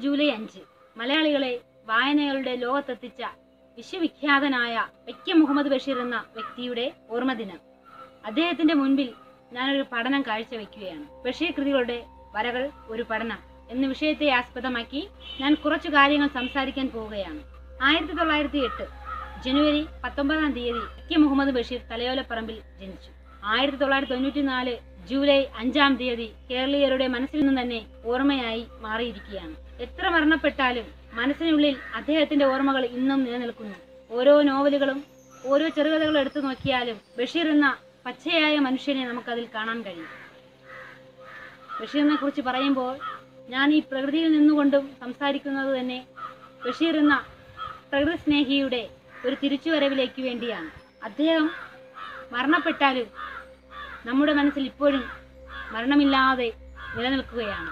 July അഞ്ച് മലയാളികളെ വായനകളുടെ ലോകത്തെത്തിച്ച വിശ്വവിഖ്യാതനായ വൈക്കം മുഹമ്മദ് ബഷീർ എന്ന വ്യക്തിയുടെ ഓർമ്മദിനം അദ്ദേഹത്തിന്റെ മുൻപിൽ ഞാനൊരു പഠനം കാഴ്ചവെക്കുകയാണ് ബഷീർ കൃതികളുടെ വരകൾ ഒരു പഠനം എന്ന വിഷയത്തെ ആസ്പദമാക്കി ഞാൻ കുറച്ചു കാര്യങ്ങൾ സംസാരിക്കാൻ പോവുകയാണ് ആയിരത്തി തൊള്ളായിരത്തി എട്ട് ജനുവരി പത്തൊമ്പതാം തീയതി വൈക്കം മുഹമ്മദ് ബഷീർ തലയോലപ്പറമ്പിൽ ജനിച്ചു ആയിരത്തി തൊള്ളായിരത്തി തൊണ്ണൂറ്റി നാല് ജൂലൈ അഞ്ചാം തീയതി കേരളീയരുടെ മനസ്സിൽ നിന്ന് തന്നെ ഓർമ്മയായി മാറിയിരിക്കുകയാണ് എത്ര മരണപ്പെട്ടാലും മനസ്സിനുള്ളിൽ അദ്ദേഹത്തിന്റെ ഓർമ്മകൾ ഇന്നും നിലനിൽക്കുന്നു ഓരോ നോവലുകളും ഓരോ ചെറുകഥകളും എടുത്തു നോക്കിയാലും ബഷീർ എന്ന പച്ചയായ മനുഷ്യനെ നമുക്കതിൽ കാണാൻ കഴിയും ബഷീറിനെ കുറിച്ച് പറയുമ്പോൾ ഞാൻ ഈ പ്രകൃതിയിൽ നിന്നുകൊണ്ടും സംസാരിക്കുന്നത് തന്നെ ബഷീർ എന്ന പ്രകൃതി സ്നേഹിയുടെ ഒരു തിരിച്ചുവരവിലേക്ക് വേണ്ടിയാണ് അദ്ദേഹം മരണപ്പെട്ടാലും നമ്മുടെ മനസ്സിൽ ഇപ്പോഴും മരണമില്ലാതെ നിലനിൽക്കുകയാണ്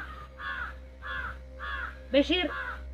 ബഷീർ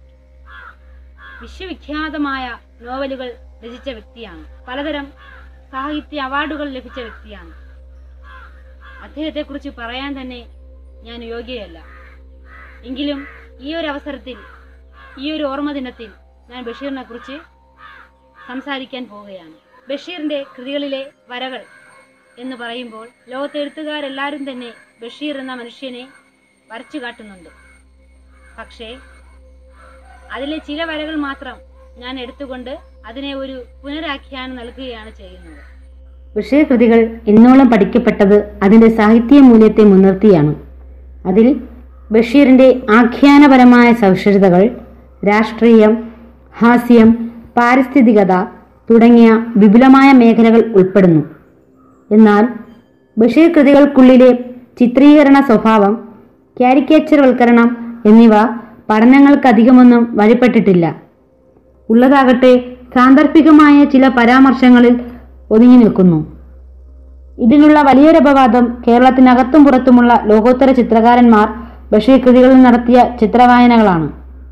വിശ്വവിഖ്യാതമായ നോവലുകൾ രചിച്ച വ്യക്തിയാണ് പലതരം സാഹിത്യ അവാർഡുകൾ ലഭിച്ച വ്യക്തിയാണ് അദ്ദേഹത്തെക്കുറിച്ച് പറയാൻ തന്നെ ഞാൻ യോഗ്യയല്ല എങ്കിലും ഈ ഒരു അവസരത്തിൽ ഈ ഒരു ഓർമ്മ ദിനത്തിൽ ഞാൻ ബഷീറിനെ കുറിച്ച് സംസാരിക്കാൻ പോവുകയാണ് ബഷീറിന്റെ കൃതികളിലെ വരകൾ എന്ന് പറയുമ്പോൾ ലോകത്തെ എഴുത്തുകാരെല്ലാവരും തന്നെ ബഷീർ എന്ന മനുഷ്യനെ വരച്ചു കാട്ടുന്നുണ്ട് പക്ഷേ അതിലെ ചില വരകൾ മാത്രം ഞാൻ എടുത്തുകൊണ്ട് അതിനെ ഒരു പുനരാഖ്യാനം നൽകുകയാണ് ചെയ്യുന്നത് ബഷീർ കൃതികൾ ഇന്നോളം പഠിക്കപ്പെട്ടത് അതിൻ്റെ സാഹിത്യ മൂല്യത്തെ മുൻനിർത്തിയാണ് അതിൽ ബഷീറിൻ്റെ ആഖ്യാനപരമായ സവിശേഷതകൾ രാഷ്ട്രീയം ഹാസ്യം പാരിസ്ഥിതികത തുടങ്ങിയ വിപുലമായ മേഖലകൾ ഉൾപ്പെടുന്നു എന്നാൽ ബഷീർ കൃതികൾക്കുള്ളിലെ ചിത്രീകരണ സ്വഭാവം കാരിക്കേച്ചർവൽക്കരണം എന്നിവ പഠനങ്ങൾക്കധികമൊന്നും വഴിപ്പെട്ടിട്ടില്ല ഉള്ളതാകട്ടെ സാന്ദർഭികമായ ചില പരാമർശങ്ങളിൽ ഒതുങ്ങി നിൽക്കുന്നു ഇതിനുള്ള വലിയൊരു അപവാദം കേരളത്തിനകത്തും പുറത്തുമുള്ള ലോകോത്തര ചിത്രകാരന്മാർ ബഷീർ കൃതികളിൽ നടത്തിയ ചിത്രവായനകളാണ്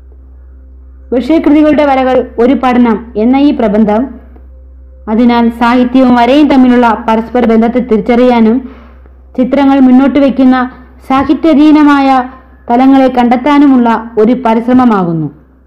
ബഷീർ കൃതികളുടെ വരകൾ ഒരു പഠനം എന്ന ഈ പ്രബന്ധം അതിനാൽ സാഹിത്യവും വരയും തമ്മിലുള്ള പരസ്പര ബന്ധത്തെ തിരിച്ചറിയാനും ചിത്രങ്ങൾ മുന്നോട്ട് വയ്ക്കുന്ന സാഹിത്യധീനമായ തലങ്ങളെ കണ്ടെത്താനുമുള്ള ഒരു പരിശ്രമമാകുന്നു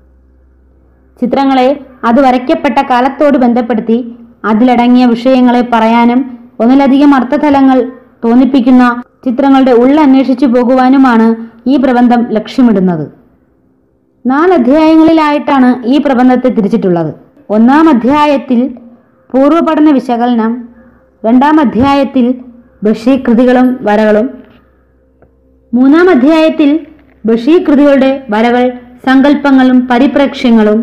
ചിത്രങ്ങളെ അത് വരയ്ക്കപ്പെട്ട കാലത്തോട് ബന്ധപ്പെടുത്തി അതിലടങ്ങിയ വിഷയങ്ങളെ പറയാനും ഒന്നിലധികം അർത്ഥതലങ്ങൾ തോന്നിപ്പിക്കുന്ന ചിത്രങ്ങളുടെ ഉള്ളന്വേഷിച്ചു പോകുവാനുമാണ് ഈ പ്രബന്ധം ലക്ഷ്യമിടുന്നത് നാല് അധ്യായങ്ങളിലായിട്ടാണ് ഈ പ്രബന്ധത്തെ തിരിച്ചിട്ടുള്ളത് ഒന്നാം അധ്യായത്തിൽ പൂർവ്വപഠന വിശകലനം രണ്ടാം അധ്യായത്തിൽ ബഷീർ കൃതികളും വരകളും മൂന്നാം അധ്യായത്തിൽ ബഷീർ കൃതികളുടെ വരകൾ സങ്കല്പങ്ങളും പരിപ്രേക്ഷ്യങ്ങളും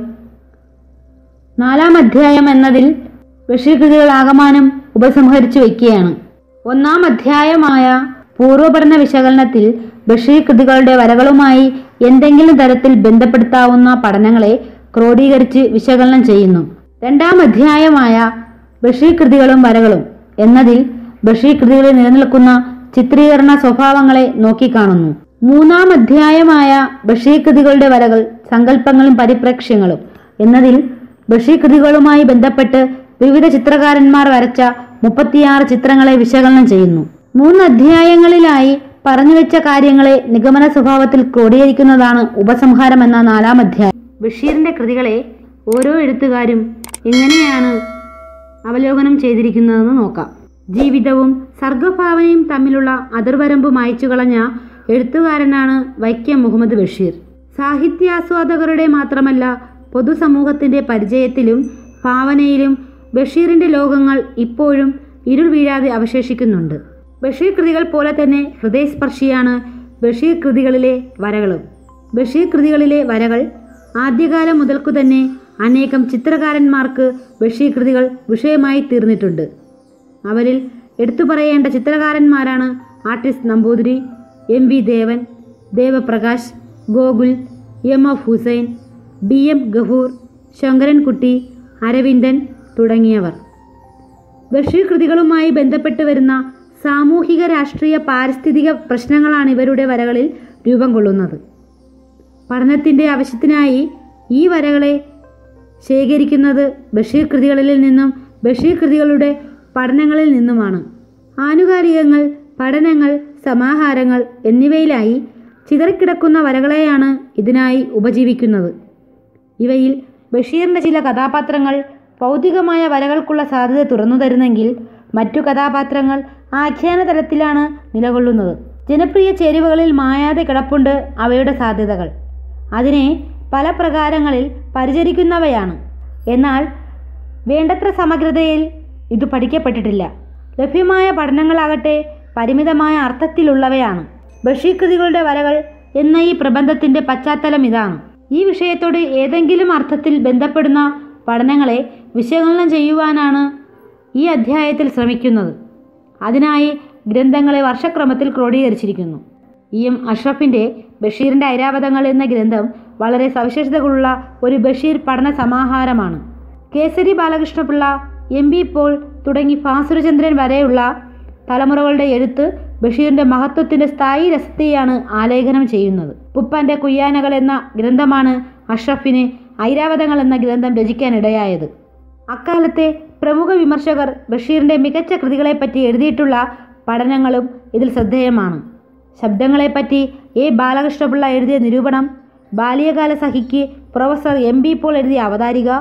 നാലാം അധ്യായം എന്നതിൽ ബഷീർ കൃതികൾ ആകമാനം ഉപസംഹരിച്ചു വയ്ക്കുകയാണ് ഒന്നാം അധ്യായമായ പൂർവ്വപഠന വിശകലനത്തിൽ ബഷീർ കൃതികളുടെ വരകളുമായി എന്തെങ്കിലും തരത്തിൽ ബന്ധപ്പെടുത്താവുന്ന പഠനങ്ങളെ ക്രോഡീകരിച്ച് വിശകലനം ചെയ്യുന്നു രണ്ടാം അധ്യായമായ ബഷീർ കൃതികളും വരകളും എന്നതിൽ ബഷീർ കൃതികളിൽ നിലനിൽക്കുന്ന ചിത്രീകരണ സ്വഭാവങ്ങളെ നോക്കിക്കാണുന്നു മൂന്നാം അധ്യായമായ ബഷീർ കൃതികളുടെ വരകൾ സങ്കല്പങ്ങളും പരിപ്രേക്ഷ്യങ്ങളും എന്നതിൽ ബഷീർ കൃതികളുമായി ബന്ധപ്പെട്ട് വിവിധ ചിത്രകാരന്മാർ വരച്ച മുപ്പത്തിയാറ് ചിത്രങ്ങളെ വിശകലനം ചെയ്യുന്നു മൂന്ന് അധ്യായങ്ങളിലായി പറഞ്ഞു വെച്ച കാര്യങ്ങളെ നിഗമന സ്വഭാവത്തിൽ ക്രോഡീകരിക്കുന്നതാണ് ഉപസംഹാരം എന്ന നാലാം അധ്യായം ബഷീറിന്റെ കൃതികളെ ഓരോ എഴുത്തുകാരും എങ്ങനെയാണ് അവലോകനം ചെയ്തിരിക്കുന്നതെന്ന് നോക്കാം ജീവിതവും സർഗഭാവനയും തമ്മിലുള്ള അതിർവരമ്പ് മായ്ച്ചു കളഞ്ഞ എഴുത്തുകാരനാണ് വൈക്കം മുഹമ്മദ് ബഷീർ സാഹിത്യാസ്വാദകരുടെ മാത്രമല്ല പൊതുസമൂഹത്തിന്റെ പരിചയത്തിലും ഭാവനയിലും ബഷീറിന്റെ ലോകങ്ങൾ ഇപ്പോഴും ഇരുൾ വീഴാതെ അവശേഷിക്കുന്നുണ്ട് ബഷീർ കൃതികൾ പോലെ തന്നെ ഹൃദയസ്പർശിയാണ് ബഷീർ കൃതികളിലെ വരകളും ബഷീർ കൃതികളിലെ വരകൾ ആദ്യകാലം മുതൽക്കു തന്നെ അനേകം ചിത്രകാരന്മാർക്ക് ബഷീർ കൃതികൾ വിഷയമായി തീർന്നിട്ടുണ്ട് അവരിൽ എടുത്തു പറയേണ്ട ചിത്രകാരന്മാരാണ് artist Namboothiri M V Devan Devaprakash Gokul M F Hussain B M Gafoor Sankarankutty Aravindan തുടങ്ങിയവർ ബഷീർ കൃതികളുമായി ബന്ധപ്പെട്ട് വരുന്ന സാമൂഹിക രാഷ്ട്രീയ പാരിസ്ഥിതിക പ്രശ്നങ്ങളാണ് ഇവരുടെ വരകളിൽ രൂപം കൊള്ളുന്നത് പഠനത്തിൻ്റെ ആവശ്യത്തിനായി ഈ വരകളെ ശേഖരിക്കുന്നത് ബഷീർ കൃതികളിൽ നിന്നും ബഷീർ കൃതികളുടെ പഠനങ്ങളിൽ നിന്നുമാണ് ആനുകാലികങ്ങൾ പഠനങ്ങൾ സമാഹാരങ്ങൾ എന്നിവയിലായി ചിതറിക്കിടക്കുന്ന വരകളെയാണ് ഇതിനായി ഉപജീവിക്കുന്നത് ഇവയിൽ ബഷീറിൻ്റെ ചില കഥാപാത്രങ്ങൾ ഭൗതികമായ വരകൾക്കുള്ള സാധ്യത തുറന്നു തരുന്നെങ്കിൽ മറ്റു കഥാപാത്രങ്ങൾ ആഖ്യാന തലത്തിലാണ് നിലകൊള്ളുന്നത് ജനപ്രിയ ചേരുവകളിൽ മായാതെ കിടപ്പുണ്ട് അവയുടെ സാധ്യതകൾ അതിനെ പല പ്രകാരങ്ങളിൽ പരിചരിക്കുന്നവയാണ് എന്നാൽ വേണ്ടത്ര സമഗ്രതയിൽ ഇത് പഠിക്കപ്പെട്ടിട്ടില്ല ലഭ്യമായ പഠനങ്ങളാകട്ടെ പരിമിതമായ അർത്ഥത്തിലുള്ളവയാണ് ബഷീർ കൃതികളുടെ വരകൾ എന്ന ഈ പ്രബന്ധത്തിൻ്റെ പശ്ചാത്തലം ഇതാണ് ഈ വിഷയത്തോട് ഏതെങ്കിലും അർത്ഥത്തിൽ ബന്ധപ്പെടുന്ന പഠനങ്ങളെ വിശകലനം ചെയ്യുവാനാണ് ഈ അധ്യായത്തിൽ ശ്രമിക്കുന്നത് അതിനായി ഗ്രന്ഥങ്ങളെ വർഷക്രമത്തിൽ ക്രോഡീകരിച്ചിരിക്കുന്നു ഇ എം അഷ്റഫിൻ്റെ ബഷീറിൻ്റെ ഐരാവതങ്ങൾ എന്ന ഗ്രന്ഥം വളരെ സവിശേഷതകളുള്ള ഒരു ബഷീർ പഠന സമാഹാരമാണ് കേസരി ബാലകൃഷ്ണപിള്ള എം ബി പോൾ തുടങ്ങി ഫാസുരചന്ദ്രൻ വരെയുള്ള തലമുറകളുടെ എഴുത്ത് ബഷീറിന്റെ മഹത്വത്തിന്റെ സ്ഥായി രസത്തെയാണ് ആലേഖനം ചെയ്യുന്നത് പുപ്പാന്റെ കുയ്യാനകൾ എന്ന ഗ്രന്ഥമാണ് അഷ്റഫിന് ഐരാവതങ്ങൾ എന്ന ഗ്രന്ഥം രചിക്കാനിടയായത് അക്കാലത്തെ പ്രമുഖ വിമർശകർ ബഷീറിന്റെ മികച്ച കൃതികളെപ്പറ്റി എഴുതിയിട്ടുള്ള പഠനങ്ങളും ഇതിൽ ശ്രദ്ധേയമാണ് ശബ്ദങ്ങളെപ്പറ്റി എ ബാലകൃഷ്ണപിള്ള എഴുതിയ നിരൂപണം ബാല്യകാല സഖിക്ക് പ്രൊഫസർ എം ബി പോൾ എഴുതിയ അവതാരിക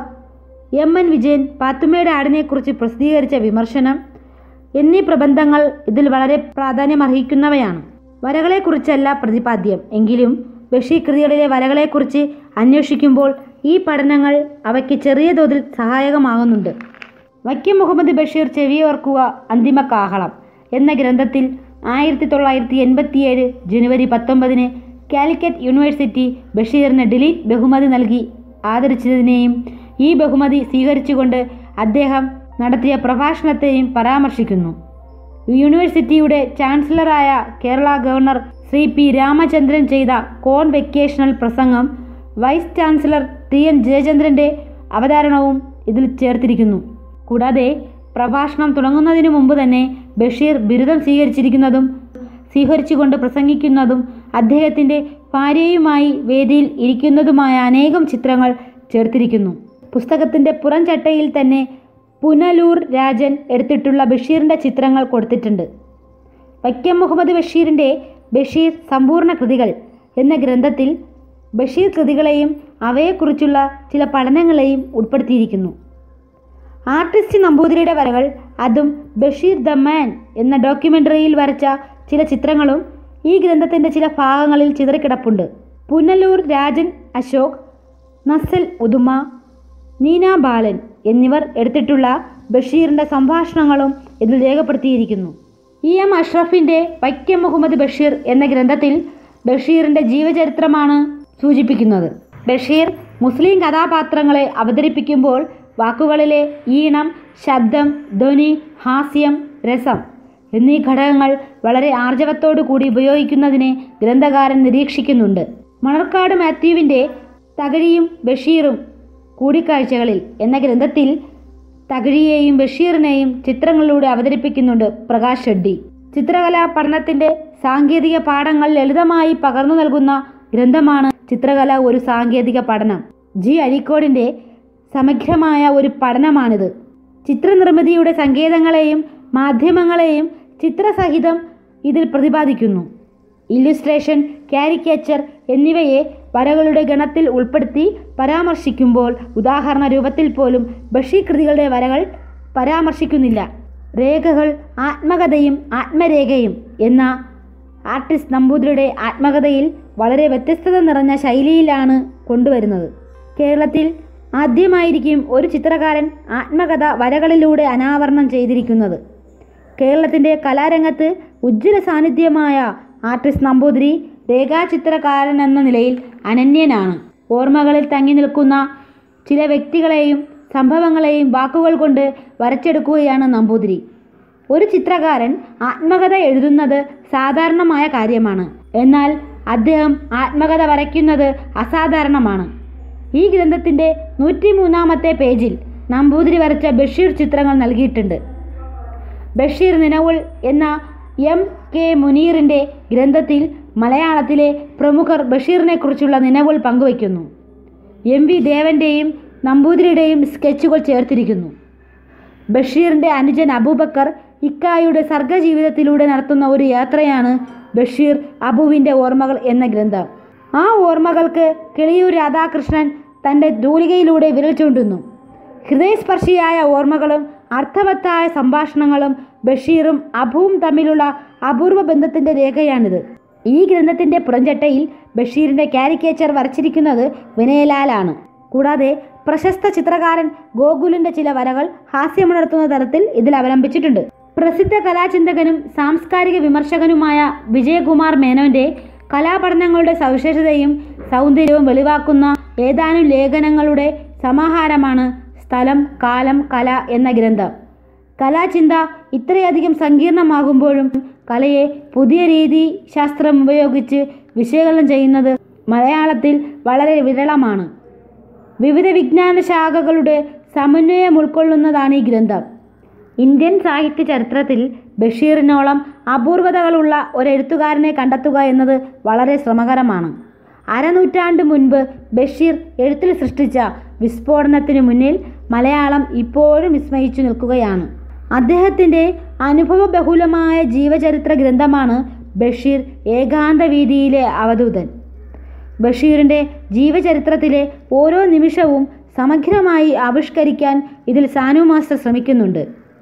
എം എൻ വിജയൻ പാത്തുമ്മയുടെ ആടിനെക്കുറിച്ച് പ്രസിദ്ധീകരിച്ച വിമർശനം എന്നീ പ്രബന്ധങ്ങൾ ഇതിൽ വളരെ പ്രാധാന്യമർഹിക്കുന്നവയാണ് വരകളെക്കുറിച്ചല്ല പ്രതിപാദ്യം എങ്കിലും ബഷീർ കൃതികളിലെ വരകളെക്കുറിച്ച് അന്വേഷിക്കുമ്പോൾ ഈ പഠനങ്ങൾ അവയ്ക്ക് ചെറിയ തോതിൽ സഹായകമാകുന്നുണ്ട് വൈക്കം മുഹമ്മദ് ബഷീർ ചെവിയോർക്കുക അന്തിമ കാഹളം എന്ന ഗ്രന്ഥത്തിൽ ആയിരത്തി തൊള്ളായിരത്തി എൺപത്തിയേഴ് ജനുവരി പത്തൊമ്പതിന് കാലിക്കറ്റ് യൂണിവേഴ്സിറ്റി ബഷീറിന് ഡിലീറ്റ് ബഹുമതി നൽകി ആദരിച്ചതിനെയും ഈ ബഹുമതി സ്വീകരിച്ചുകൊണ്ട് അദ്ദേഹം നടത്തിയ പ്രഭാഷണത്തെയും പരാമർശിക്കുന്നു യൂണിവേഴ്സിറ്റിയുടെ ചാൻസലറായ കേരള ഗവർണർ ശ്രീ പി രാമചന്ദ്രൻ ചെയ്ത കോൺ വെക്കേഷണൽ പ്രസംഗം വൈസ് ചാൻസലർ ടി എൻ ജയചന്ദ്രൻ്റെ അവതരണവും ഇതിൽ ചേർത്തിരിക്കുന്നു കൂടാതെ പ്രഭാഷണം തുടങ്ങുന്നതിനു മുമ്പ് തന്നെ ബഷീർ ബിരുദം സ്വീകരിച്ചിരിക്കുന്നതും സ്വീകരിച്ചുകൊണ്ട് പ്രസംഗിക്കുന്നതും അദ്ദേഹത്തിൻ്റെ ഭാര്യയുമായി വേദിയിൽ ഇരിക്കുന്നതുമായ അനേകം ചിത്രങ്ങൾ ചേർത്തിരിക്കുന്നു പുസ്തകത്തിൻ്റെ പുറംചട്ടയിൽ തന്നെ പുനലൂർ രാജൻ എടുത്തിട്ടുള്ള ബഷീറിൻ്റെ ചിത്രങ്ങൾ കൊടുത്തിട്ടുണ്ട് വൈക്കം മുഹമ്മദ് ബഷീറിൻ്റെ ബഷീർ സമ്പൂർണ്ണ കൃതികൾ എന്ന ഗ്രന്ഥത്തിൽ ബഷീർ കൃതികളെയും അവയെക്കുറിച്ചുള്ള ചില പഠനങ്ങളെയും ഉൾപ്പെടുത്തിയിരിക്കുന്നു ആർട്ടിസ്റ്റ് നമ്പൂതിരിയുടെ വരകൾ അതും ബഷീർ ദ മാൻ എന്ന ഡോക്യുമെൻ്ററിയിൽ വരച്ച ചില ചിത്രങ്ങളും ഈ ഗ്രന്ഥത്തിൻ്റെ ചില ഭാഗങ്ങളിൽ ചിതറിക്കിടപ്പുണ്ട് പുനലൂർ രാജൻ അശോക് നസൽ ഉദുമ നീന ബാലൻ എന്നിവർ എടുത്തിട്ടുള്ള ബഷീറിൻ്റെ സംഭാഷണങ്ങളും ഇതിൽ രേഖപ്പെടുത്തിയിരിക്കുന്നു ഇ എം അഷ്റഫിൻ്റെ വൈക്കം മുഹമ്മദ് ബഷീർ എന്ന ഗ്രന്ഥത്തിൽ ബഷീറിൻ്റെ ജീവചരിത്രമാണ് സൂചിപ്പിക്കുന്നത് ബഷീർ മുസ്ലിം കഥാപാത്രങ്ങളെ അവതരിപ്പിക്കുമ്പോൾ വാക്കുകളിലെ ഈണം ശബ്ദം ധ്വനി ഹാസ്യം രസം എന്നീ ഘടകങ്ങൾ വളരെ ആർജവത്തോടു കൂടി ഉപയോഗിക്കുന്നതിനെ ഗ്രന്ഥകാരൻ നിരീക്ഷിക്കുന്നുണ്ട് മണർക്കാട് മാത്യുവിൻ്റെ തകഴിയും ബഷീറും കൂടിക്കാഴ്ചകളിൽ എന്ന ഗ്രന്ഥത്തിൽ തകഴിയെയും ബഷീറിനെയും ചിത്രങ്ങളിലൂടെ അവതരിപ്പിക്കുന്നുണ്ട് പ്രകാശ് ഷെഡ്ഡി ചിത്രകലാ പഠനത്തിൻ്റെ സാങ്കേതിക പാഠങ്ങൾ ലളിതമായി പകർന്നു നൽകുന്ന ഗ്രന്ഥമാണ് ചിത്രകല ഒരു സാങ്കേതിക പഠനം ജി അഴീക്കോടിൻ്റെ സമഗ്രമായ ഒരു പഠനമാണിത് ചിത്രനിർമ്മിതിയുടെ സങ്കേതങ്ങളെയും മാധ്യമങ്ങളെയും ചിത്രസഹിതം ഇതിൽ പ്രതിപാദിക്കുന്നു ഇല്ലുസ്ട്രേഷൻ കാരിക്കേച്ചർ എന്നിവയെ വരകളുടെ ഗണത്തിൽ ഉൾപ്പെടുത്തി പരാമർശിക്കുമ്പോൾ ഉദാഹരണ രൂപത്തിൽ പോലും ബഷീർ കൃതികളുടെ വരകൾ പരാമർശിക്കുന്നില്ല രേഖകൾ ആത്മകഥയും ആത്മരേഖയും എന്ന ആർട്ടിസ്റ്റ് നമ്പൂതിരിയുടെ ആത്മകഥയിൽ വളരെ വ്യത്യസ്തത നിറഞ്ഞ ശൈലിയിലാണ് കൊണ്ടുവരുന്നത് കേരളത്തിൽ ആദ്യമായിരിക്കും ഒരു ചിത്രകാരൻ ആത്മകഥ വരകളിലൂടെ അനാവരണം ചെയ്തിരിക്കുന്നത് കേരളത്തിൻ്റെ കലാരംഗത്ത് ഉജ്ജ്വല സാന്നിധ്യമായ ആർട്ടിസ്റ്റ് നമ്പൂതിരി രേഖാചിത്രകാരൻ എന്ന നിലയിൽ അനന്യനാണ് ഓർമ്മകളിൽ തങ്ങി നിൽക്കുന്ന ചില വ്യക്തികളെയും സംഭവങ്ങളെയും വാക്കുകൾ കൊണ്ട് വരച്ചെടുക്കുകയാണ് നമ്പൂതിരി ഒരു ചിത്രകാരൻ ആത്മകഥ എഴുതുന്നത് സാധാരണമായ കാര്യമാണ് എന്നാൽ അദ്ദേഹം ആത്മകഥ വരയ്ക്കുന്നത് അസാധാരണമാണ് ഈ ഗ്രന്ഥത്തിൻ്റെ നൂറ്റിമൂന്നാമത്തെ പേജിൽ നമ്പൂതിരി വരച്ച ബഷീർ ചിത്രങ്ങൾ നൽകിയിട്ടുണ്ട് ബഷീർ നിലവുൾ എന്ന എം കെ മുനീറിൻ്റെ ഗ്രന്ഥത്തിൽ മലയാളത്തിലെ പ്രമുഖർ ബഷീറിനെക്കുറിച്ചുള്ള നിലവുൾ പങ്കുവയ്ക്കുന്നു എം വി ദേവൻ്റെയും നമ്പൂതിരിയുടെയും സ്കെച്ചുകൾ ചേർത്തിരിക്കുന്നു ബഷീറിൻ്റെ അനുജൻ അബൂബക്കർ ഇക്കായുടെ സർഗജീവിതത്തിലൂടെ നടത്തുന്ന ഒരു യാത്രയാണ് ബഷീർ അബുവിൻ്റെ ഓർമ്മകൾ എന്ന ഗ്രന്ഥം ആ ഓർമ്മകൾക്ക് കിളിയൂർ രാധാകൃഷ്ണൻ തൻ്റെ തൂലികയിലൂടെ വിരൽ ചൂണ്ടുന്നു ഹൃദയസ്പർശിയായ ഓർമ്മകളും അർത്ഥവത്തായ സംഭാഷണങ്ങളും ബഷീറും അബുവും തമ്മിലുള്ള അപൂർവ ബന്ധത്തിൻ്റെ രേഖയാണിത് ഈ ഗ്രന്ഥത്തിൻ്റെ പുറംചട്ടയിൽ ബഷീറിൻ്റെ കാരിക്കേച്ചർ വരച്ചിരിക്കുന്നത് വിനയലാലാണ് കൂടാതെ പ്രശസ്ത ചിത്രകാരൻ ഗോകുലിൻ്റെ ചില വരകൾ ഹാസ്യമുണർത്തുന്ന തരത്തിൽ ഇതിൽ അവലംബിച്ചിട്ടുണ്ട് പ്രസിദ്ധ കലാചിന്തകനും സാംസ്കാരിക വിമർശകനുമായ വിജയകുമാർ മേനോന്റെ കലാപഠനങ്ങളുടെ സവിശേഷതയും സൗന്ദര്യവും വെളിവാക്കുന്ന ഏതാനും ലേഖനങ്ങളുടെ സമാഹാരമാണ് സ്ഥലം കാലം കല എന്ന ഗ്രന്ഥം കലാചിന്ത ഇത്രയധികം സങ്കീർണമാകുമ്പോഴും കലയെ പുതിയ രീതി ശാസ്ത്രം ഉപയോഗിച്ച് വിശകലനം ചെയ്യുന്നത് മലയാളത്തിൽ വളരെ വിരളമാണ് വിവിധ വിജ്ഞാന ശാഖകളുടെ സമന്വയം ഉൾക്കൊള്ളുന്നതാണ് ഈ ഗ്രന്ഥം ഇന്ത്യൻ സാഹിത്യ ചരിത്രത്തിൽ ബഷീറിനോളം അപൂർവതകളുള്ള ഒരെഴുത്തുകാരനെ കണ്ടെത്തുക എന്നത് വളരെ ശ്രമകരമാണ് അരനൂറ്റാണ്ട് മുൻപ് ബഷീർ എഴുത്തിൽ സൃഷ്ടിച്ച വിസ്ഫോടനത്തിനു മുന്നിൽ മലയാളം ഇപ്പോഴും വിസ്മയിച്ചു നിൽക്കുകയാണ് അദ്ദേഹത്തിൻ്റെ അനുഭവബഹുലമായ ജീവചരിത്ര ഗ്രന്ഥമാണ് ബഷീർ ഏകാന്ത വീതിയിലെ അവധൂതൻ ബഷീറിൻ്റെ ജീവചരിത്രത്തിലെ ഓരോ നിമിഷവും സമഗ്രമായി ആവിഷ്കരിക്കാൻ ഇതിൽ സാനു മാസ്റ്റർ ശ്രമിക്കുന്നുണ്ട്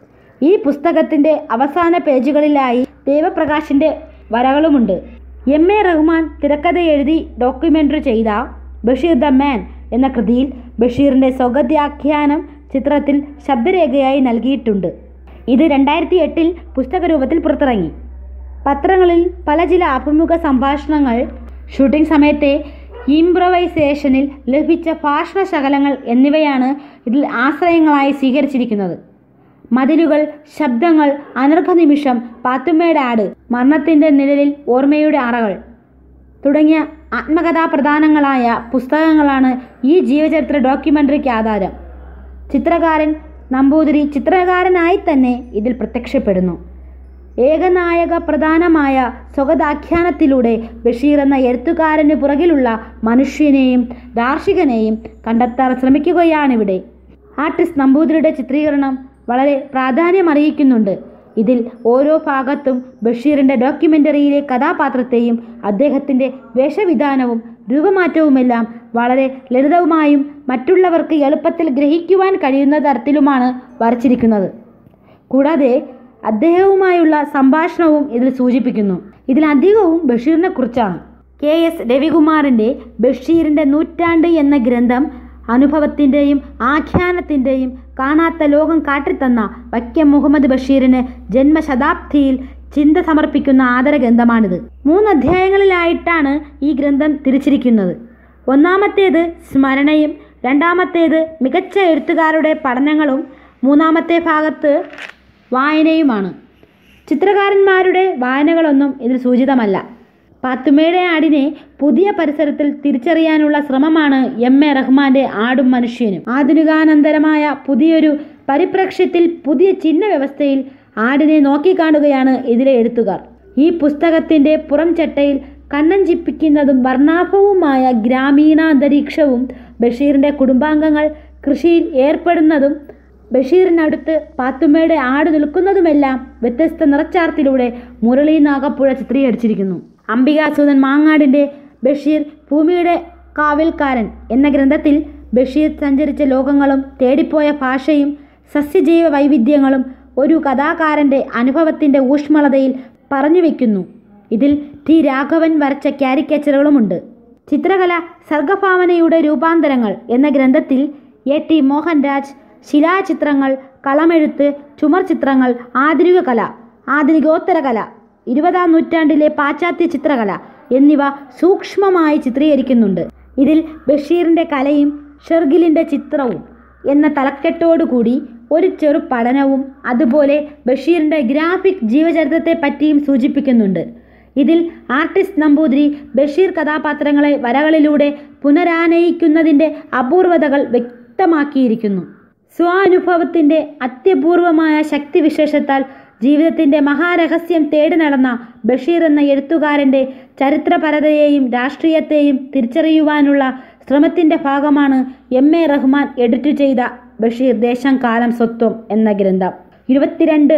ഈ പുസ്തകത്തിൻ്റെ അവസാന പേജുകളിലായി ദേവപ്രകാശിൻ്റെ വരകളുമുണ്ട് എം എ റഹ്മാൻ തിരക്കഥ എഴുതി ഡോക്യുമെൻ്ററി ചെയ്ത ബഷീർ ദ മാൻ എന്ന കൃതിയിൽ ബഷീറിൻ്റെ സ്വഗത്യാഖ്യാനം ചിത്രത്തിൽ ശബ്ദരേഖയായി നൽകിയിട്ടുണ്ട് ഇത് രണ്ടായിരത്തി എട്ടിൽ പുസ്തകരൂപത്തിൽ പുറത്തിറങ്ങി പത്രങ്ങളിൽ പല ചില അഭിമുഖ സംഭാഷണങ്ങൾ ഷൂട്ടിംഗ് സമയത്തെ ഇംപ്രവൈസേഷനിൽ ലഭിച്ച ഭാഷണ ശകലങ്ങൾ എന്നിവയാണ് ഇതിൽ ആശ്രയങ്ങളായി സ്വീകരിച്ചിരിക്കുന്നത് മതിലുകൾ ശബ്ദങ്ങൾ അനർഘ നിമിഷം പാത്തുമ്മയുടെ ആട് മരണത്തിൻ്റെ നിഴലിൽ ഓർമ്മയുടെ അറകൾ തുടങ്ങിയ ആത്മകഥാപ്രധാനങ്ങളായ പുസ്തകങ്ങളാണ് ഈ ജീവചരിത്ര ഡോക്യുമെൻ്ററിക്ക് ആധാരം ചിത്രകാരൻ നമ്പൂതിരി ചിത്രകാരനായി തന്നെ ഇതിൽ പ്രത്യക്ഷപ്പെടുന്നു ഏകനായക പ്രധാനമായ സ്വഗതാഖ്യാനത്തിലൂടെ ബഷീർ എന്ന എഴുത്തുകാരന് പുറകിലുള്ള മനുഷ്യനെയും ദാർശികനെയും കണ്ടെത്താൻ ശ്രമിക്കുകയാണിവിടെ ആർട്ടിസ്റ്റ് നമ്പൂതിരിയുടെ ചിത്രീകരണം വളരെ പ്രാധാന്യമറിയിക്കുന്നുണ്ട് ഇതിൽ ഓരോ ഭാഗത്തും ബഷീറിൻ്റെ ഡോക്യുമെൻ്ററിയിലെ കഥാപാത്രത്തെയും അദ്ദേഹത്തിൻ്റെ വേഷവിധാനവും രൂപമാറ്റവുമെല്ലാം വളരെ ലളിതവുമായും മറ്റുള്ളവർക്ക് എളുപ്പത്തിൽ ഗ്രഹിക്കുവാൻ കഴിയുന്ന തരത്തിലുമാണ് വരച്ചിരിക്കുന്നത് കൂടാതെ അദ്ദേഹവുമായുള്ള സംഭാഷണവും ഇതിൽ സൂചിപ്പിക്കുന്നു ഇതിലധികവും ബഷീറിനെ കുറിച്ചാണ് കെ എസ് രവികുമാറിൻ്റെ ബഷീറിൻ്റെ നൂറ്റാണ്ട് എന്ന ഗ്രന്ഥം അനുഭവത്തിൻ്റെയും ആഖ്യാനത്തിൻ്റെയും കാണാത്ത ലോകം കാട്ടിത്തന്ന വൈക്കം മുഹമ്മദ് ബഷീറിന് ജന്മശതാബ്ദിയിൽ ചിന്ത സമർപ്പിക്കുന്ന ആദര ഗ്രന്ഥമാണിത് മൂന്ന് അധ്യായങ്ങളിലായിട്ടാണ് ഈ ഗ്രന്ഥം തിരിച്ചിരിക്കുന്നത് ഒന്നാമത്തേത് സ്മരണയും രണ്ടാമത്തേത് മികച്ച എഴുത്തുകാരുടെ പഠനങ്ങളും മൂന്നാമത്തെ ഭാഗത്ത് വായനയുമാണ് ചിത്രകാരന്മാരുടെ വായനകളൊന്നും ഇതിൽ സൂചിതമല്ല പാത്തുമ്മയുടെ ആടിനെ പുതിയ പരിസരത്തിൽ തിരിച്ചറിയാനുള്ള ശ്രമമാണ് എം എ റഹ്മാന്റെ ആടും മനുഷ്യനും ആധുനികാനന്തരമായ പുതിയൊരു പരിപ്രേക്ഷ്യത്തിൽ പുതിയ ചിഹ്ന വ്യവസ്ഥയിൽ ആടിനെ നോക്കിക്കാണുകയാണ് ഇതിലെ എഴുത്തുകാർ ഈ പുസ്തകത്തിന്റെ പുറം ചട്ടയിൽ കണ്ണഞ്ചിപ്പിക്കുന്നതും വർണ്ണാഭവുമായ ഗ്രാമീണാന്തരീക്ഷവും ബഷീറിന്റെ കുടുംബാംഗങ്ങൾ കൃഷിയിൽ ഏർപ്പെടുന്നതും ബഷീറിനടുത്ത് പാത്തുമ്മയുടെ ആട് നിൽക്കുന്നതുമെല്ലാം വ്യത്യസ്ത നിറച്ചാർത്തിലൂടെ മുരളി നാഗപ്പുഴ ചിത്രീകരിച്ചിരിക്കുന്നു അംബികാസുധൻ മാങ്ങാടിൻ്റെ ബഷീർ ഭൂമിയുടെ കാവൽക്കാരൻ എന്ന ഗ്രന്ഥത്തിൽ ബഷീർ സഞ്ചരിച്ച ലോകങ്ങളും തേടിപ്പോയ ഭാഷയും സസ്യജൈവ വൈവിധ്യങ്ങളും ഒരു കഥാകാരൻ്റെ അനുഭവത്തിൻ്റെ ഊഷ്മളതയിൽ പറഞ്ഞു വയ്ക്കുന്നു ഇതിൽ ടി രാഘവൻ വരച്ച കാരിക്കേച്ചറുകളുമുണ്ട് ചിത്രകല സർഗഭാവനയുടെ രൂപാന്തരങ്ങൾ എന്ന ഗ്രന്ഥത്തിൽ എ ടി മോഹൻരാജ് ശിലാചിത്രങ്ങൾ കളമെഴുത്ത് ചുമർ ചിത്രങ്ങൾ ആധുനിക കല ആധുനികോത്തര കല ഇരുപതാം നൂറ്റാണ്ടിലെ പാശ്ചാത്യ ചിത്രകല എന്നിവ സൂക്ഷ്മമായി ചിത്രീകരിക്കുന്നുണ്ട് ഇതിൽ ബഷീറിൻ്റെ കലയും ഷെർഗിലിൻ്റെ ചിത്രവും എന്ന തലക്കെട്ടോടുകൂടി ഒരു ചെറു പഠനവും അതുപോലെ ബഷീറിൻ്റെ ഗ്രാഫിക് ജീവചരിത്രത്തെ പറ്റിയും സൂചിപ്പിക്കുന്നുണ്ട് ഇതിൽ ആർട്ടിസ്റ്റ് നമ്പൂതിരി ബഷീർ കഥാപാത്രങ്ങളെ വരകളിലൂടെ പുനരാനയിക്കുന്നതിൻ്റെ അപൂർവതകൾ വ്യക്തമാക്കിയിരിക്കുന്നു സ്വാനുഭവത്തിൻ്റെ അത്യപൂർവമായ ശക്തിവിശേഷത്താൽ ജീവിതത്തിൻ്റെ മഹാരഹസ്യം തേടി നടന്ന ബഷീർ എന്ന എഴുത്തുകാരൻ്റെ ചരിത്രപരതയെയും രാഷ്ട്രീയത്തെയും തിരിച്ചറിയുവാനുള്ള ശ്രമത്തിൻ്റെ ഭാഗമാണ് എം എ റഹ്മാൻ എഡിറ്റ് ചെയ്ത ബഷീർ ദേശം കാലം സ്വത്വം എന്ന ഗ്രന്ഥം ഇരുപത്തിരണ്ട്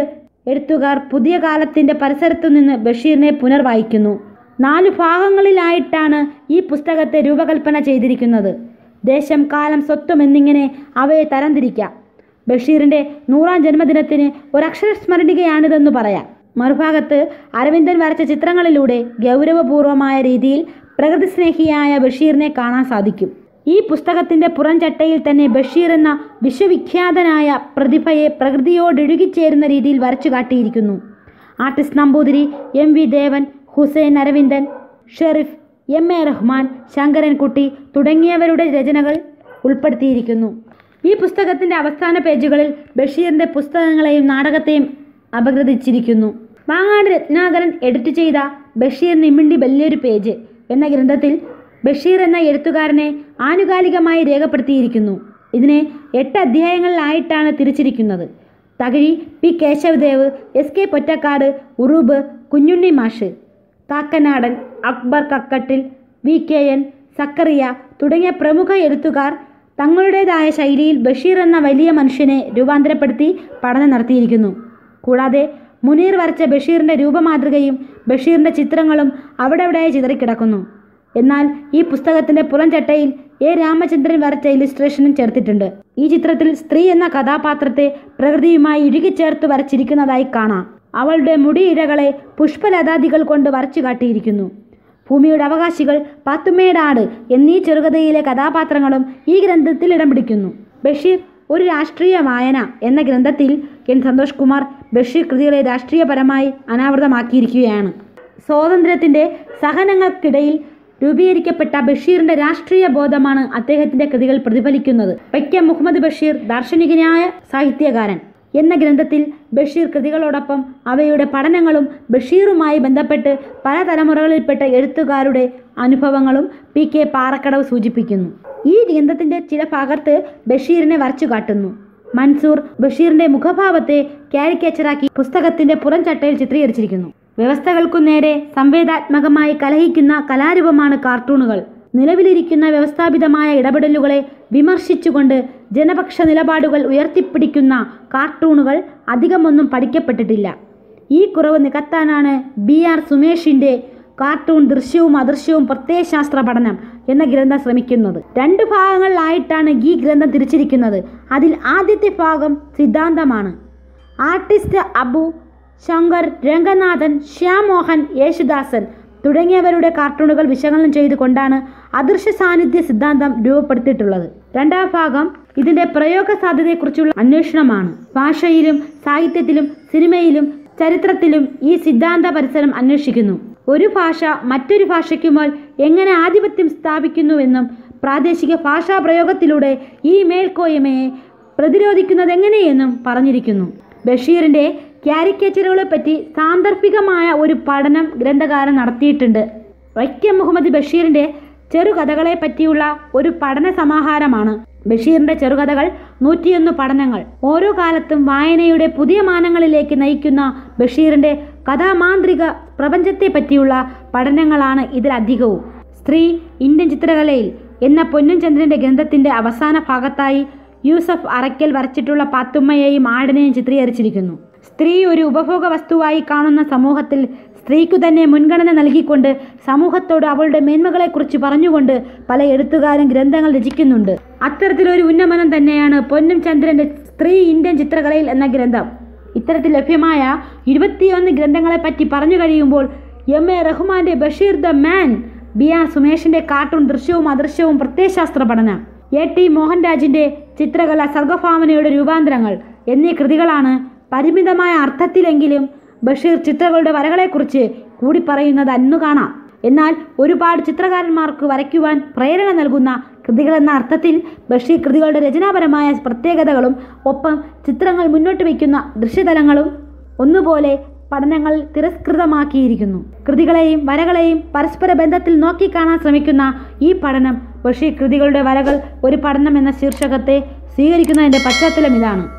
എഴുത്തുകാർ പുതിയ കാലത്തിന്റെ പരിസരത്തു നിന്ന് ബഷീറിനെ പുനർവായിക്കുന്നു നാലു ഭാഗങ്ങളിലായിട്ടാണ് ഈ പുസ്തകത്തെ രൂപകൽപ്പന ചെയ്തിരിക്കുന്നത് ദേശം കാലം സ്വത്വം എന്നിങ്ങനെ അവയെ തരംതിരിക്കാം ബഷീറിന്റെ നൂറാം ജന്മദിനത്തിന് ഒരക്ഷരസ്മരണികയാണിതെന്ന് പറയാം മറുഭാഗത്ത് അരവിന്ദൻ വരച്ച ചിത്രങ്ങളിലൂടെ ഗൗരവപൂർവമായ രീതിയിൽ പ്രകൃതിസ്നേഹിയായ ബഷീറിനെ കാണാൻ സാധിക്കും ഈ പുസ്തകത്തിന്റെ പുറംചട്ടയിൽ തന്നെ ബഷീർ എന്ന വിശ്വവിഖ്യാതനായ പ്രതിഭയെ പ്രകൃതിയോടിഴുകിച്ചേരുന്ന രീതിയിൽ വരച്ചു കാട്ടിയിരിക്കുന്നു artist Namboothiri M V Devan Hussain Aravindan Sherif M A Rahman Sankarankutty തുടങ്ങിയവരുടെ രചനകൾ ഉൾപ്പെടുത്തിയിരിക്കുന്നു ഈ പുസ്തകത്തിന്റെ അവസാന പേജുകളിൽ ബഷീറിന്റെ പുസ്തകങ്ങളെയും നാടകത്തെയും അപഗ്രഥിച്ചിരിക്കുന്നു വാങ്ങാട് രത്നാകരൻ എഡിറ്റ് ചെയ്ത ബഷീർ നിമിണ്ടി വലിയൊരു പേജ് എന്ന ഗ്രന്ഥത്തിൽ ബഷീർ എന്ന എഴുത്തുകാരനെ ആനുകാലികമായി രേഖപ്പെടുത്തിയിരിക്കുന്നു ഇതിനെ എട്ട് അധ്യായങ്ങളിലായിട്ടാണ് തിരിച്ചിരിക്കുന്നത് Thakazhi P Kesavadev S K Pottekkatt Uroob Kunjunni മാഷ് Kakkanadan Akbar Kakkattil V K N Zacharia തുടങ്ങിയ പ്രമുഖ എഴുത്തുകാർ തങ്ങളുടേതായ ശൈലിയിൽ ബഷീർ എന്ന വലിയ മനുഷ്യനെ രൂപാന്തരപ്പെടുത്തി പഠനം നടത്തിയിരിക്കുന്നു കൂടാതെ മുനീർ വരച്ച ബഷീറിന്റെ രൂപമാതൃകയും ബഷീറിന്റെ ചിത്രങ്ങളും അവിടെ അവിടെയായി ചിതറിക്കിടക്കുന്നു എന്നാൽ ഈ പുസ്തകത്തിന്റെ പുറംചട്ടയിൽ എ രാമചന്ദ്രൻ വരച്ച ഇലിസ്ട്രേഷനും ചേർത്തിട്ടുണ്ട് ഈ ചിത്രത്തിൽ സ്ത്രീ എന്ന കഥാപാത്രത്തെ പ്രകൃതിയുമായി ഇഴുകിച്ചേർത്ത് വരച്ചിരിക്കുന്നതായി കാണാം അവളുടെ മുടിയിഴകളെ പുഷ്പലതാദികൾ കൊണ്ട് വരച്ചു കാട്ടിയിരിക്കുന്നു ഭൂമിയുടെ അവകാശികൾ പാത്തുമ്മയുടെ ആട് എന്നീ ചെറുകഥയിലെ കഥാപാത്രങ്ങളും ഈ ഗ്രന്ഥത്തിൽ ഇടം പിടിക്കുന്നു ബഷീർ ഒരു രാഷ്ട്രീയ വായന എന്ന ഗ്രന്ഥത്തിൽ എൻ സന്തോഷ് കുമാർ ബഷീർ കൃതികളെ രാഷ്ട്രീയപരമായി അനാവൃതമാക്കിയിരിക്കുകയാണ് സ്വാതന്ത്ര്യത്തിന്റെ സഹനങ്ങൾക്കിടയിൽ രൂപീകരിക്കപ്പെട്ട ബഷീറിന്റെ രാഷ്ട്രീയ ബോധമാണ് അദ്ദേഹത്തിന്റെ കൃതികൾ പ്രതിഫലിക്കുന്നത് വൈക്കം മുഹമ്മദ് ബഷീർ ദാർശനികനായ സാഹിത്യകാരൻ എന്ന ഗ്രന്ഥത്തിൽ ബഷീർ കൃതികളോടൊപ്പം അവയുടെ പഠനങ്ങളും ബഷീറുമായി ബന്ധപ്പെട്ട് പല തലമുറകളിൽപ്പെട്ട എഴുത്തുകാരുടെ അനുഭവങ്ങളും പി കെ പാറക്കടവ് സൂചിപ്പിക്കുന്നു ഈ ഗ്രന്ഥത്തിന്റെ ചില ഭാഗത്ത് ബഷീറിനെ വരച്ചു കാട്ടുന്നു മൻസൂർ ബഷീറിന്റെ മുഖഭാവത്തെ കാരിക്കേച്ചറാക്കി പുസ്തകത്തിന്റെ പുറംചട്ടയിൽ ചിത്രീകരിച്ചിരിക്കുന്നു വ്യവസ്ഥകൾക്കു നേരെ സംവേദാത്മകമായി കലഹിക്കുന്ന കലാരൂപമാണ് കാർട്ടൂണുകൾ നിലവിലിരിക്കുന്ന വ്യവസ്ഥാപിതമായ ഇടപെടലുകളെ വിമർശിച്ചുകൊണ്ട് ജനപക്ഷ നിലപാടുകൾ ഉയർത്തിപ്പിടിക്കുന്ന കാർട്ടൂണുകൾ അധികമൊന്നും പഠിക്കപ്പെട്ടിട്ടില്ല ഈ കുറവ് നികത്താനാണ് ബി ആർ സുമേഷിന്റെ കാർട്ടൂൺ ദൃശ്യവും അദൃശ്യവും പ്രത്യയശാസ്ത്ര പഠനം എന്ന ഗ്രന്ഥം ശ്രമിക്കുന്നത് രണ്ട് ഭാഗങ്ങളിലായിട്ടാണ് ഈ ഗ്രന്ഥം തിരിച്ചിരിക്കുന്നത് അതിൽ ആദ്യത്തെ ഭാഗം സിദ്ധാന്തമാണ് ആർട്ടിസ്റ്റ് അബു ശങ്കർ രംഗനാഥൻ ശ്യാം മോഹൻ യേശുദാസൻ തുടങ്ങിയവരുടെ കാർട്ടൂണുകൾ വിശകലനം ചെയ്തുകൊണ്ടാണ് അദൃശ്യ സാന്നിധ്യ സിദ്ധാന്തം രൂപപ്പെടുത്തിയിട്ടുള്ളത് രണ്ടാം ഭാഗം ഇതിന്റെ പ്രയോഗ സാധ്യതയെക്കുറിച്ചുള്ള അന്വേഷണമാണ് ഭാഷയിലും സാഹിത്യത്തിലും സിനിമയിലും ചരിത്രത്തിലും ഈ സിദ്ധാന്ത പരിസരം അന്വേഷിക്കുന്നു ഒരു ഭാഷ മറ്റൊരു ഭാഷയ്ക്കുമേൽ എങ്ങനെ ആധിപത്യം സ്ഥാപിക്കുന്നുവെന്നും പ്രാദേശിക ഭാഷാ പ്രയോഗത്തിലൂടെ ഈ മേൽക്കോയ്മയെ പ്രതിരോധിക്കുന്നതെങ്ങനെയെന്നും പറഞ്ഞിരിക്കുന്നു ബഷീറിന്റെ ക്യാരിക്കേച്ചറുകളെ പറ്റി സാന്ദർഭികമായ ഒരു പഠനം ഗ്രന്ഥകാരൻ നടത്തിയിട്ടുണ്ട് വൈക്കം മുഹമ്മദ് ബഷീറിന്റെ ചെറുകഥകളെ പറ്റിയുള്ള ഒരു പഠന സമാഹാരമാണ് ബഷീറിന്റെ ചെറുകഥകൾ നൂറ്റിയൊന്ന് പഠനങ്ങൾ ഓരോ കാലത്തും വായനയുടെ പുതിയ മാനങ്ങളിലേക്ക് നയിക്കുന്ന ബഷീറിന്റെ കഥാമാന്ത്രിക പ്രപഞ്ചത്തെ പറ്റിയുള്ള പഠനങ്ങളാണ് ഇതിലധികവും സ്ത്രീ ഇന്ത്യൻ ചിത്രകലയിൽ എന്ന പൊന്നും ചന്ദ്രന്റെ ഗ്രന്ഥത്തിന്റെ അവസാന ഭാഗത്തായി യൂസഫ് അറയ്ക്കൽ വരച്ചിട്ടുള്ള പാത്തുമ്മയെയും ആടിനെയും ചിത്രീകരിച്ചിരിക്കുന്നു സ്ത്രീ ഒരു ഉപഭോഗ വസ്തുവായി കാണുന്ന സമൂഹത്തിൽ സ്ത്രീക്കു തന്നെ മുൻഗണന നൽകിക്കൊണ്ട് സമൂഹത്തോട് അവളുടെ മേന്മകളെക്കുറിച്ച് പറഞ്ഞുകൊണ്ട് പല എഴുത്തുകാരും ഗ്രന്ഥങ്ങൾ രചിക്കുന്നുണ്ട് അത്തരത്തിലൊരു ഉന്നമനം തന്നെയാണ് പൊന്നും ചന്ദ്രന്റെ സ്ത്രീ ഇന്ത്യൻ ചിത്രകലയിൽ എന്ന ഗ്രന്ഥം ഇത്തരത്തിൽ ലഭ്യമായ ഇരുപത്തിയൊന്ന് ഗ്രന്ഥങ്ങളെ പറ്റി പറഞ്ഞു കഴിയുമ്പോൾ എം എ റഹ്മാന്റെ Basheer the man B R സുമേഷിന്റെ കാർട്ടൂൺ ദൃശ്യവും അദൃശ്യവും പ്രത്യയശാസ്ത്ര പഠനം എ ടി മോഹൻരാജിന്റെ ചിത്രകല സർഗഭാവനയുടെ രൂപാന്തരങ്ങൾ എന്നീ കൃതികളാണ് പരിമിതമായ അർത്ഥത്തിലെങ്കിലും ബഷീർ ചിത്രങ്ങളുടെ വരകളെക്കുറിച്ച് കൂടി പറയുന്നത് അന്നു കാണാം എന്നാൽ ഒരുപാട് ചിത്രകാരന്മാർക്ക് വരയ്ക്കുവാൻ പ്രേരണ നൽകുന്ന കൃതികളെന്ന അർത്ഥത്തിൽ ബഷീർ കൃതികളുടെ രചനാപരമായ പ്രത്യേകതകളും ഒപ്പം ചിത്രങ്ങൾ മുന്നോട്ട് വയ്ക്കുന്ന ദൃശ്യതലങ്ങളും ഒന്നുപോലെ പഠനങ്ങൾ തിരസ്കൃതമാക്കിയിരിക്കുന്നു കൃതികളെയും വരകളെയും പരസ്പര ബന്ധത്തിൽ നോക്കിക്കാണാൻ ശ്രമിക്കുന്ന ഈ പഠനം ബഷീർ കൃതികളുടെ വരകൾ ഒരു പഠനം എന്ന ശീർഷകത്തെ സ്വീകരിക്കുന്നതിൻ്റെ പശ്ചാത്തലം ഇതാണ്